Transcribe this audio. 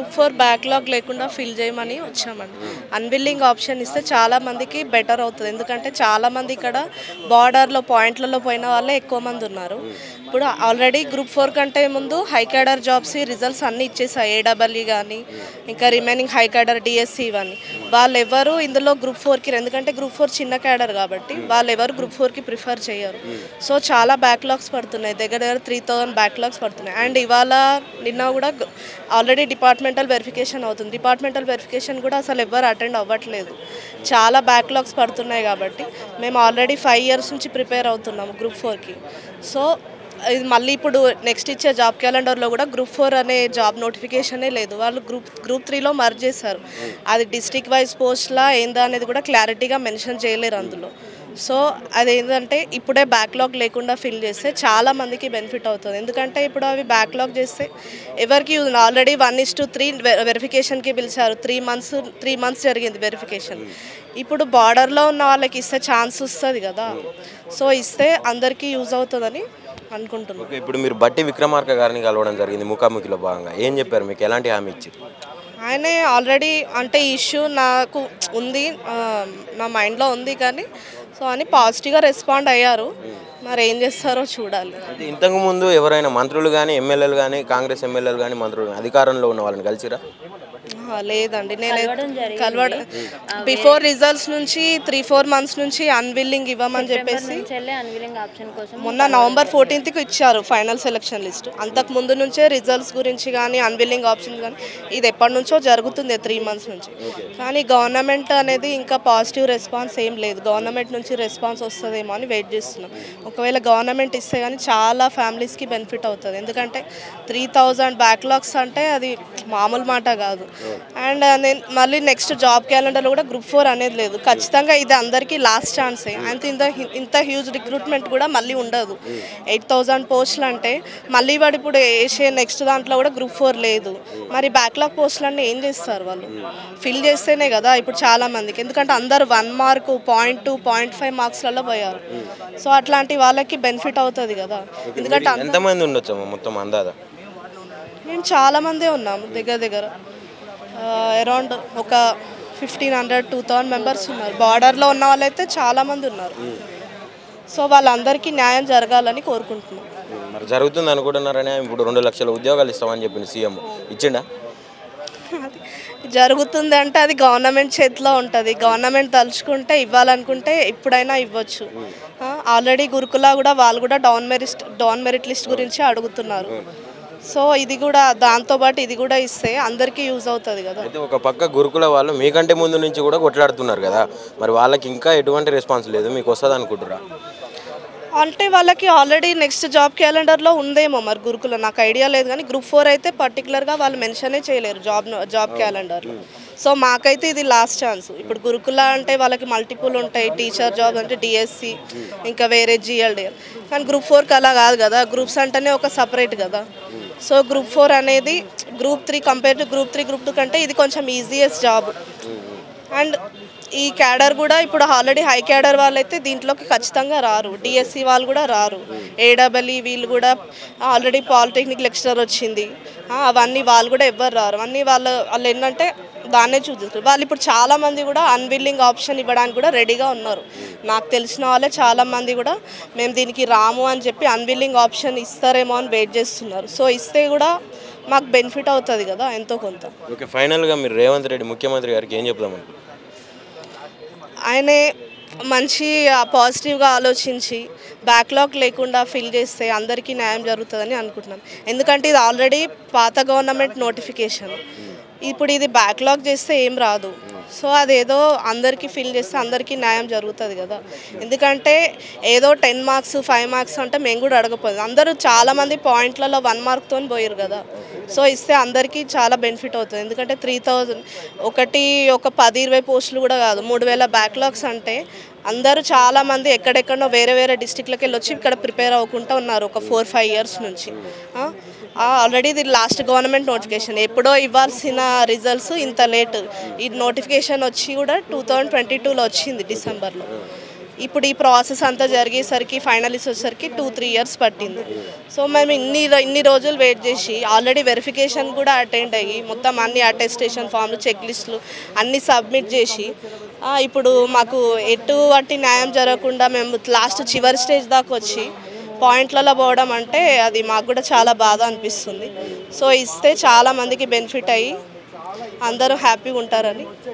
group four backlog లేకుండా fill చేయమని వచ్చామండి అన్విల్లింగ్ ఆప్షన్ ఇస్తే చాలా మందికి బెటర్ అవుతుంది ఎందుకంటే చాలా మంది ఇక్కడ బార్డర్లో పాయింట్లలో పోయిన వాళ్ళే ఎక్కువ మంది ఉన్నారు ఇప్పుడు ఆల్రెడీ గ్రూప్ ఫోర్ కంటే ముందు హై క్యాడర్ జాబ్స్ రిజల్ట్స్ అన్నీ ఇచ్చేసాయి ఏడబ్ల్యూ కానీ ఇంకా రిమైనింగ్ హై క్యాడర్ డిఎస్సి ఇవన్నీ వాళ్ళు ఎవరు ఇందులో గ్రూప్ ఫోర్కి ఎందుకంటే గ్రూప్ ఫోర్ చిన్న క్యాడర్ కాబట్టి వాళ్ళు ఎవరు గ్రూప్ ఫోర్కి ప్రిఫర్ చేయరు సో చాలా బ్యాక్లాగ్స్ పడుతున్నాయి దగ్గర దగ్గర త్రీ థౌసండ్ బ్యాక్లాగ్స్ పడుతున్నాయి అండ్ ఇవాళ నిన్న కూడా ఆల్రెడీ డిపార్ట్మెంటల్ వెరిఫికేషన్ అవుతుంది డిపార్ట్మెంటల్ వెరిఫికేషన్ కూడా అసలు ఎవరు అటెండ్ అవ్వట్లేదు చాలా బ్యాక్లాగ్స్ పడుతున్నాయి కాబట్టి మేము ఆల్రెడీ ఫైవ్ ఇయర్స్ నుంచి ప్రిపేర్ అవుతున్నాము గ్రూప్ ఫోర్కి సో ఇది మళ్ళీ ఇప్పుడు నెక్స్ట్ ఇచ్చే జాబ్ క్యాలెండర్లో కూడా గ్రూప్ ఫోర్ అనే జాబ్ నోటిఫికేషనే లేదు వాళ్ళు గ్రూప్ గ్రూప్ త్రీలో మర్జ్ చేశారు అది డిస్ట్రిక్ట్ వైజ్ పోస్ట్లా ఏందా అనేది కూడా క్లారిటీగా మెన్షన్ చేయలేరు అందులో సో అదేంటంటే ఇప్పుడే బ్యాక్లాగ్ లేకుండా ఫిల్ చేస్తే చాలా మందికి బెనిఫిట్ అవుతుంది ఎందుకంటే ఇప్పుడు అవి బ్యాక్లాగ్ చేస్తే ఎవరికి already one is to three వెరిఫికేషన్కి పిలిచారు త్రీ మంత్స్ త్రీ మంత్స్ జరిగింది వెరిఫికేషన్ ఇప్పుడు బార్డర్లో ఉన్న వాళ్ళకి ఇస్తే ఛాన్స్ వస్తుంది కదా సో ఇస్తే అందరికీ యూజ్ అవుతుందని అనుకుంటున్నాను ఓకే ఇప్పుడు మీరు బట్టి విక్రమార్క గారిని కలవడం జరిగింది ముఖాముఖిలో భాగంగా ఏం చెప్పారు మీకు ఎలాంటి హామీ ఇచ్చారు ఆయనే ఆల్రెడీ అంటే ఇష్యూ నాకు ఉంది ఆ, నా మైండ్లో ఉంది కానీ సో అని పాజిటివ్గా రెస్పాండ్ అయ్యారు మరి ఏం చేస్తారో చూడాలి అంటే ఇంతకు ముందు ఎవరైనా మంత్రులు కానీ ఎమ్మెల్యేలు కానీ కాంగ్రెస్ ఎమ్మెల్యేలు కానీ మంత్రులు కానీ అధికారంలో ఉన్న వాళ్ళని కలిసిరా ఆహా, లేదండి నేను కలవడం బిఫోర్ రిజల్ట్స్ నుంచి త్రీ ఫోర్ మంత్స్ నుంచి అన్విల్లింగ్ ఇవ్వమని చెప్పేసి చెల్లె అన్విలింగ్ ఆప్షన్ కోసం మొన్న నవంబర్ ఫోర్టీన్త్కి ఇచ్చారు ఫైనల్ సెలక్షన్ లిస్ట్ అంతకు ముందు నుంచే రిజల్ట్స్ గురించి కానీ అన్విల్లింగ్ ఆప్షన్ కానీ ఇది ఎప్పటి నుంచో జరుగుతుంది త్రీ మంత్స్ నుంచి కానీ గవర్నమెంట్ అనేది ఇంకా పాజిటివ్ రెస్పాన్స్ ఏం లేదు గవర్నమెంట్ నుంచి రెస్పాన్స్ వస్తుందేమో అని వెయిట్ చేస్తున్నాం ఒకవేళ గవర్నమెంట్ ఇస్తే కానీ చాలా ఫ్యామిలీస్కి బెనిఫిట్ అవుతుంది ఎందుకంటే త్రీ థౌజండ్ బ్యాక్లాగ్స్ అంటే అది మామూలు మాట కాదు అండ్ నేను మళ్ళీ నెక్స్ట్ జాబ్ క్యాలెండర్లో కూడా గ్రూప్ ఫోర్ అనేది లేదు ఖచ్చితంగా ఇది అందరికీ లాస్ట్ ఛాన్సే అంత ఇంత ఇంత హ్యూజ్ రిక్రూట్మెంట్ కూడా మళ్ళీ ఉండదు ఎయిట్ థౌజండ్ పోస్టులు అంటే మళ్ళీ వాడు ఇప్పుడు వేసే నెక్స్ట్ దాంట్లో కూడా గ్రూప్ ఫోర్ లేదు మరి బ్యాక్లాగ్ పోస్టులు అన్నీ ఏం చేస్తారు వాళ్ళు ఫిల్ చేస్తేనే కదా ఇప్పుడు చాలా మందికి ఎందుకంటే అందరు one mark point two point five మార్క్స్లలో పోయారు సో అట్లాంటి వాళ్ళకి బెనిఫిట్ అవుతుంది కదా ఎందుకంటే అంద- ఎంతమంది ఉండొచ్చు మొత్తం అందాదా మేము చాలా మందే ఉన్నాము దగ్గర దగ్గర అరౌండ్ ఒక fifteen hundred two thousand members ఉన్నారు బార్డర్లో ఉన్న వాళ్ళైతే చాలా మంది ఉన్నారు సో వాళ్ళందరికీ న్యాయం జరగాలని కోరుకుంటున్నాం మరి జరుగుతుంది అనుకుంటున్నారనే ఇప్పుడు రెండు లక్షల ఉద్యోగాలు ఇస్తామని చెప్పింది సీఎం ఇచ్చిండా అది జరుగుతుంది అంటే అది గవర్నమెంట్ చేతిలో ఉంటుంది గవర్నమెంట్ తలుచుకుంటే ఇవ్వాలనుకుంటే ఎప్పుడైనా ఇవ్వచ్చు ఆల్రెడీ గురుకుల కూడా వాళ్ళు కూడా down merit down merit list గురించి అడుగుతున్నారు సో ఇది కూడా దాంతోపాటు ఇది కూడా ఇస్తే అందరికీ యూజ్ అవుతుంది కదా అయితే ఒక పక్క గురుకుల వాళ్ళు మీకంటే ముందు నుంచి కూడా కొట్లాడుతున్నారు కదా మరి వాళ్ళకి ఇంకా ఎటువంటి రెస్పాన్స్ లేదు మీకు వస్తుంది అనుకుంటురా అంటే వాళ్ళకి ఆల్రెడీ నెక్స్ట్ జాబ్ క్యాలెండర్లో ఉందేమో మరి గురుకుల నాకు ఐడియా లేదు కానీ గ్రూప్ ఫోర్ అయితే పర్టికులర్గా వాళ్ళు మెన్షనే చేయలేరు జాబ్ జాబ్ క్యాలెండర్లో సో మాకైతే ఇది లాస్ట్ ఛాన్స్ ఇప్పుడు గురుకుల అంటే వాళ్ళకి మల్టిపుల్ ఉంటాయి టీచర్ జాబ్ అంటే డిఎస్సి ఇంకా వేరే జిఎల్డిఎల్ కానీ గ్రూప్ ఫోర్కి అలా కాదు కదా గ్రూప్స్ అంటేనే ఒక సపరేట్ కదా సో గ్రూప్ ఫోర్ అనేది group three compare to group three group two కంటే ఇది కొంచెం ఈజియెస్ట్ జాబ్ అండ్ ఈ క్యాడర్ కూడా ఇప్పుడు ఆల్రెడీ హై క్యాడర్ వాళ్ళైతే దీంట్లోకి ఖచ్చితంగా రారు డిఎస్సి వాళ్ళు కూడా రారు ఏడబ్ల్ఈ వీళ్ళు కూడా ఆల్రెడీ పాలిటెక్నిక్ లెక్చరర్ వచ్చింది ఆ, అవన్నీ వాళ్ళు కూడా ఎవ్వరు రారు అన్నీ వాళ్ళు వాళ్ళు ఏంటంటే దాన్నే చూస్తారు వాళ్ళు ఇప్పుడు చాలా మంది కూడా అన్విల్లింగ్ ఆప్షన్ ఇవ్వడానికి కూడా రెడీగా ఉన్నారు నాకు తెలిసిన వాళ్ళే చాలా మంది కూడా మేము దీనికి రాము అని చెప్పి అన్విల్లింగ్ ఆప్షన్ ఇస్తారేమో అని వెయిట్ చేస్తున్నారు సో ఇస్తే కూడా మాకు బెనిఫిట్ అవుతుంది కదా ఎంతో కొంత ఓకే ఫైనల్గా మీరు రేవంత్ రెడ్డి ముఖ్యమంత్రి గారికి ఏం చెప్దాం అనుకుంటున్నారు ఆయనే మంచి పాజిటివ్గా ఆలోచించి బ్యాక్లాగ్ లేకుండా ఫిల్ చేస్తే అందరికీ న్యాయం జరుగుతుందని అనుకుంటున్నాను ఎందుకంటే ఇది ఆల్రెడీ పాత గవర్నమెంట్ నోటిఫికేషన్ ఇప్పుడు ఇది బ్యాక్లాగ్ చేస్తే ఏం రాదు సో అదేదో అందరికీ ఫిల్ చేస్తే అందరికీ న్యాయం జరుగుతుంది కదా ఎందుకంటే ఏదో టెన్ మార్క్స్ ఫైవ్ మార్క్స్ అంటే మేము కూడా అడగపోదు అందరూ చాలామంది పాయింట్లలో వన్ మార్క్తో పోయారు కదా సో ఇస్తే అందరికీ చాలా బెనిఫిట్ అవుతుంది ఎందుకంటే త్రీ థౌజండ్ ఒకటి ఒక పది ఇరవై పోస్టులు కూడా కాదు మూడు వేల బ్యాక్లాగ్స్ అంటే అందరూ చాలా మంది ఎక్కడెక్కడో వేరే వేరే డిస్టిక్లకి వెళ్ళి వచ్చి ఇక్కడ ప్రిపేర్ అవ్వకుండా ఉన్నారు ఒక ఫోర్ ఫైవ్ ఇయర్స్ నుంచి ఆల్రెడీ ఇది లాస్ట్ గవర్నమెంట్ నోటిఫికేషన్ ఎప్పుడో ఇవ్వాల్సిన రిజల్ట్స్ ఇంత లేట్ ఈ నోటిఫికేషన్ వచ్చి కూడా టూ థౌజండ్ ట్వంటీ టూలో వచ్చింది డిసెంబర్లో ఇప్పుడు ఈ ప్రాసెస్ అంతా జరిగేసరికి ఫైనలిస్ట్ వచ్చేసరికి టూ త్రీ ఇయర్స్ పట్టింది సో మేము ఇన్ని రో- ఇన్ని రోజులు వెయిట్ చేసి ఆల్రెడీ వెరిఫికేషన్ కూడా అటెండ్ అయ్యి మొత్తం అన్ని అటెస్టేషన్ ఫామ్లు చెక్ లిస్టులు అన్నీ సబ్మిట్ చేసి ఆ, ఇప్పుడు మాకు ఎటువంటి న్యాయం జరగకుండా మేము లాస్ట్ చివరి స్టేజ్ దాకా వచ్చి పాయింట్లలో పోవడం అంటే అది మాకు కూడా చాలా బాధ అనిపిస్తుంది సో ఇస్తే చాలా మందికి బెనిఫిట్ అయ్యి అందరూ హ్యాపీగా ఉంటారని